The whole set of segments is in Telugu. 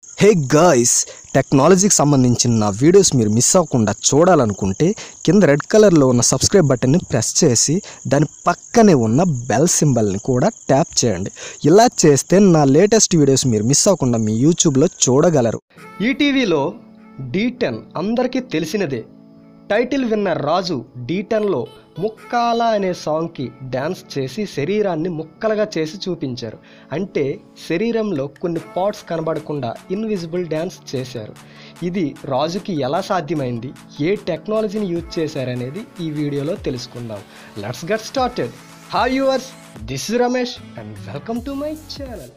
హే గాయ్స్ టెక్నాలజీకి సంబంధించిన నా వీడియోస్ మీరు మిస్ అవ్వకుండా చూడాలనుకుంటే కింద రెడ్ కలర్లో ఉన్న సబ్స్క్రైబ్ బటన్ని ప్రెస్ చేసి దాని పక్కనే ఉన్న బెల్ సింబల్ని కూడా ట్యాప్ చేయండి ఇలా చేస్తే నా లేటెస్ట్ వీడియోస్ మీరు మిస్ అవ్వకుండా మీ యూట్యూబ్లో చూడగలరు ఈటీవీలో డీ టెన్ అందరికీ తెలిసినదే టైటిల్ విన్నర్ రాజు డీ టెన్లో ముక్కాల అనే సాంగ్కి డ్యాన్స్ చేసి శరీరాన్ని ముక్కలుగా చేసి చూపించారు అంటే శరీరంలో కొన్ని పార్ట్స్ కనబడకుండా ఇన్విజిబుల్ డ్యాన్స్ చేశారు ఇది రాజుకి ఎలా సాధ్యమైంది ఏ టెక్నాలజీని యూజ్ చేశారనేది ఈ వీడియోలో తెలుసుకుందాం let's get started hi yours this is Ramesh and welcome to my channel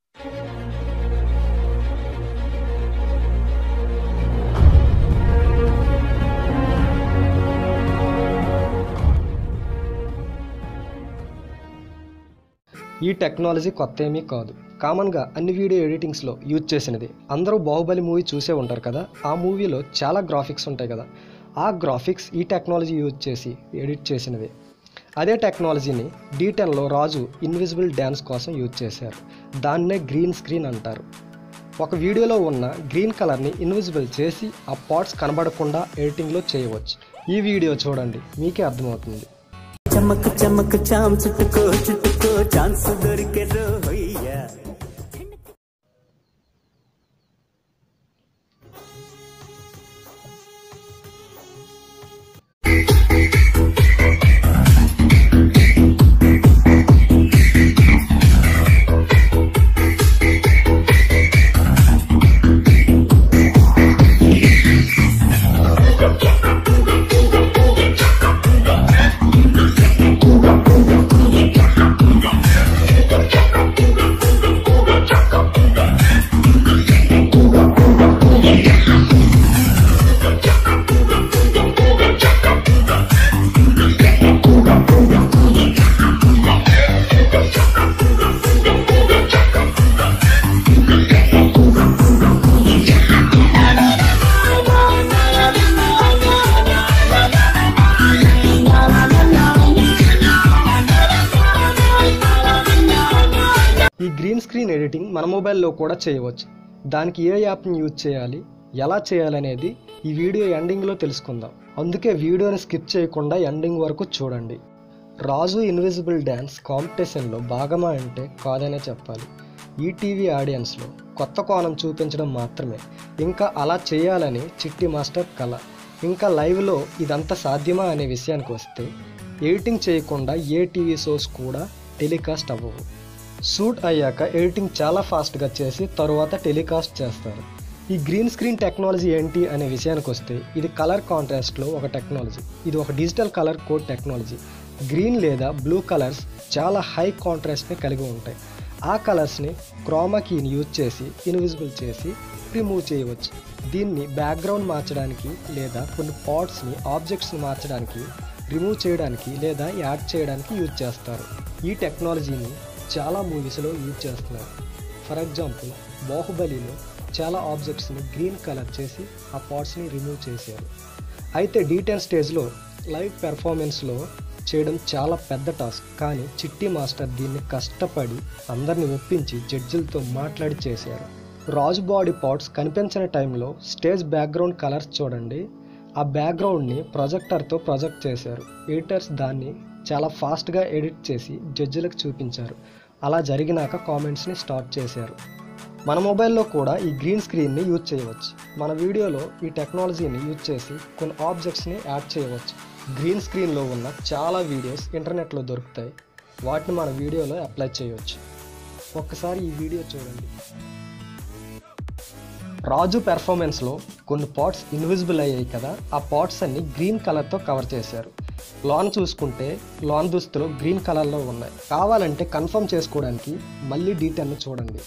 ఈ టెక్నాలజీ కొత్త ఏమీ కాదు కామన్గా అన్ని వీడియో ఎడిటింగ్స్లో యూజ్ చేసినది అందరూ బాహుబలి మూవీ చూసే ఉంటారు కదా ఆ మూవీలో చాలా గ్రాఫిక్స్ ఉంటాయి కదా ఆ గ్రాఫిక్స్ ఈ టెక్నాలజీ యూజ్ చేసి ఎడిట్ చేసినవి అదే టెక్నాలజీని డీ టెన్లో రాజు ఇన్విజిబుల్ డ్యాన్స్ కోసం యూజ్ చేశారు దాన్నే గ్రీన్ స్క్రీన్ అంటారు ఒక వీడియోలో ఉన్న గ్రీన్ కలర్ని ఇన్విజిబుల్ చేసి ఆ పార్ట్స్ కనబడకుండా ఎడిటింగ్లో చేయవచ్చు ఈ వీడియో చూడండి మీకే అర్థమవుతుంది చమక్ చమక్ చాం చుట్టుకో చుట్టుకో ఛాన్స్ దొరికే రోయ్యా ఈ గ్రీన్ స్క్రీన్ ఎడిటింగ్ మన మొబైల్లో కూడా చేయవచ్చు దానికి ఏ యాప్ని యూజ్ చేయాలి ఎలా చేయాలనేది ఈ వీడియో ఎండింగ్లో తెలుసుకుందాం అందుకే వీడియోని స్కిప్ చేయకుండా ఎండింగ్ వరకు చూడండి రాజు ఇన్విజిబుల్ డ్యాన్స్ కాంపిటీషన్లో భాగమా అంటే కాదనే చెప్పాలి ఈటీవీ ఆడియన్స్లో కొత్త కోణం చూపించడం మాత్రమే ఇంకా అలా చేయాలని చిట్టి మాస్టర్ కళ ఇంకా లైవ్లో ఇదంతా సాధ్యమా అనే విషయానికి వస్తే ఎడిటింగ్ చేయకుండా ఏ టీవీ షోస్ కూడా టెలికాస్ట్ అవ్వవు షూట్ అయ్యాక ఎడిటింగ్ చాలా ఫాస్ట్గా చేసి తరువాత టెలికాస్ట్ చేస్తారు ఈ గ్రీన్ స్క్రీన్ టెక్నాలజీ ఏంటి అనే విషయానికి వస్తే ఇది కలర్ కాంట్రాస్ట్లో ఒక టెక్నాలజీ ఇది ఒక digital colour code technology green లేదా బ్లూ కలర్స్ చాలా హై కాంట్రాస్ట్ని కలిగి ఉంటాయి ఆ కలర్స్ని క్రోమా కీని యూజ్ చేసి ఇన్విజిబుల్ చేసి రిమూవ్ చేయవచ్చు దీన్ని బ్యాక్గ్రౌండ్ మార్చడానికి లేదా కొన్ని పార్ట్స్ని ఆబ్జెక్ట్స్ని మార్చడానికి రిమూవ్ చేయడానికి లేదా యాడ్ చేయడానికి యూజ్ చేస్తారు ఈ టెక్నాలజీని చాలా మూవీస్లో యూజ్ చేస్తున్నారు ఫర్ ఎగ్జాంపుల్ బాహుబలిలో చాలా ఆబ్జెక్ట్స్ని గ్రీన్ కలర్ చేసి ఆ పార్ట్స్ని రిమూవ్ చేశారు అయితే డీటెయిల్ స్టేజ్లో లైవ్ పెర్ఫార్మెన్స్లో చేయడం చాలా పెద్ద టాస్క్ కానీ చిట్టి మాస్టర్ దీన్ని కష్టపడి అందరిని ఒప్పించి జడ్జిలతో మాట్లాడి చేశారు రాజు బాడీ పార్ట్స్ కనిపించని టైంలో స్టేజ్ బ్యాక్గ్రౌండ్ కలర్స్ చూడండి ఆ బ్యాక్గ్రౌండ్ని ప్రొజెక్టర్తో ప్రొజెక్ట్ చేశారు ఎడిటర్స్ దాన్ని చాలా ఫాస్ట్గా ఎడిట్ చేసి జడ్జిలకు చూపించారు అలా జరిగినాక కామెంట్స్ని స్టార్ట్ చేశారు మన మొబైల్లో కూడా ఈ గ్రీన్ స్క్రీన్ని యూజ్ చేయవచ్చు మన వీడియోలో ఈ టెక్నాలజీని యూజ్ చేసి కొన్ని ఆబ్జెక్ట్స్ని యాడ్ చేయవచ్చు గ్రీన్ స్క్రీన్లో ఉన్న చాలా వీడియోస్ ఇంటర్నెట్లో దొరుకుతాయి వాటిని మన వీడియోలో అప్లై చేయవచ్చు ఒక్కసారి ఈ వీడియో చూడండి రాజు పెర్ఫార్మెన్స్లో కొన్ని పార్ట్స్ ఇన్విజిబుల్ అయ్యాయి కదా ఆ పార్ట్స్ అన్ని గ్రీన్ కలర్తో కవర్ చేశారు లాన్ చూసుకుంటే లాన్ దుస్తులు గ్రీన్ కలర్లో ఉన్నాయి కావాలంటే కన్ఫర్మ్ చేసుకోవడానికి మళ్ళీ డీటెయిల్ని చూడండి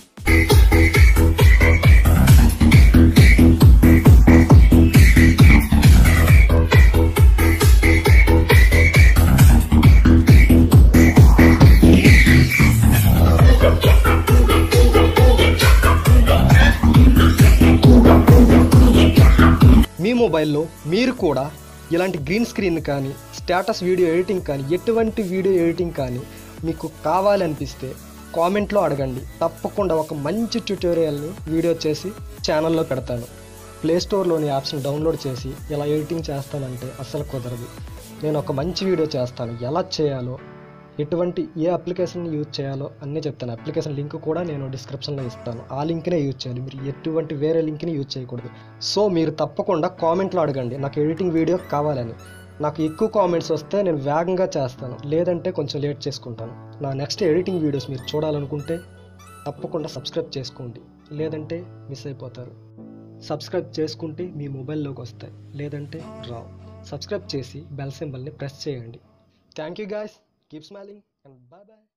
మీ మొబైల్లో మీరు కూడా ఇలాంటి గ్రీన్ స్క్రీన్ కానీ స్టేటస్ వీడియో ఎడిటింగ్ కానీ ఎటువంటి వీడియో ఎడిటింగ్ కానీ మీకు కావాలనిపిస్తే కామెంట్లో అడగండి తప్పకుండా ఒక మంచి ట్యూటోరియల్ని వీడియో చేసి ఛానల్లో పెడతాను ప్లే స్టోర్లోని యాప్స్ని డౌన్లోడ్ చేసి ఇలా ఎడిటింగ్ చేస్తానంటే అస్సలు కుదరదు నేను ఒక మంచి వీడియో చేస్తాను ఎలా చేయాలో ఎటువంటి ఏ అప్లికేషన్ యూజ్ చేయాలో అన్నీ చెప్తాను అప్లికేషన్ లింక్ కూడా నేను డిస్క్రిప్షన్లో ఇస్తాను ఆ లింక్నే యూజ్ చేయాలి మీరు ఎటువంటి వేరే లింక్ని యూజ్ చేయకూడదు సో మీరు తప్పకుండా కామెంట్లో అడగండి నాకు ఎడిటింగ్ వీడియో కావాలని నాకు ఎక్కువ కామెంట్స్ వస్తే నేను వేగంగా చేస్తాను లేదంటే కొంచెం లేట్ చేసుకుంటాను నా నెక్స్ట్ ఎడిటింగ్ వీడియోస్ మీరు చూడాలనుకుంటే తప్పకుండా సబ్స్క్రైబ్ చేసుకోండి లేదంటే మిస్ అయిపోతారు సబ్స్క్రైబ్ చేసుకుంటే మీ మొబైల్లోకి వస్తాయి లేదంటే రావు సబ్స్క్రైబ్ చేసి బెల్ సింబల్ని ప్రెస్ చేయండి thank you guys keep smiling and bye bye